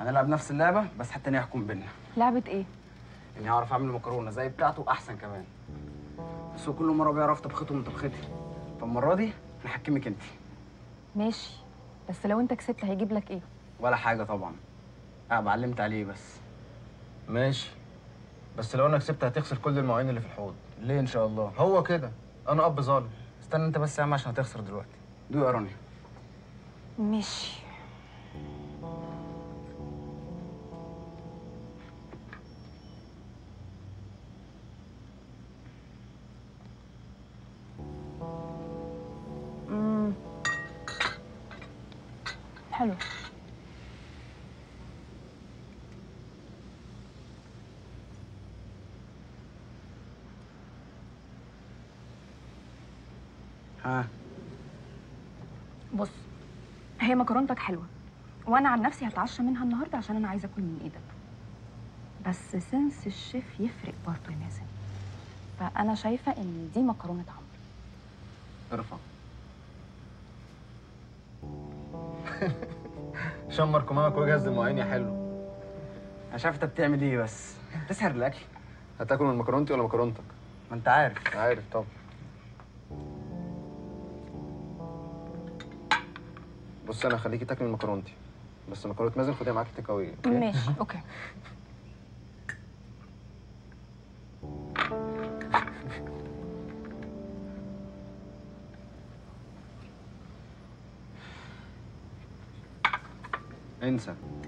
هنلعب نفس اللعبه بس حد تاني يحكم بينا لعبة ايه؟ اني هعرف اعمل مكرونه زي بتاعته احسن كمان بس هو كل مره بيعرف طبخته من طبختي فالمره دي نحكمك انت ماشي بس لو انت كسبت هيجيب لك ايه؟ ولا حاجه طبعا اه بعلمت عليه بس ماشي بس لو انا كسبت هتخسر كل المواعين اللي في الحوض ليه ان شاء الله هو كده انا اب ظالم استنى انت بس يا عم عشان هتخسر دلوقتي دوق يا رانيا ماشي مم. حلو ها بص هي مكرونتك حلوه وانا عن نفسي هتعشى منها النهارده عشان انا عايزه اكل من ايدك بس سنس الشيف يفرق برضه يا مازن فانا شايفه ان دي مكرونه عمرو ارفع شمر كمامك وجهز المواعين يا حلو انا شايف انت بتعمل ايه بس بتسهر الاكل هتاكل من مكرونتي ولا مكرونتك ما انت عارف عارف طبعا بص انا هخليكي تاكلي من مكرونتي بس مكرونه مازن خديها معاكي تيك أواي، أوكي؟ ماشي اوكي انسى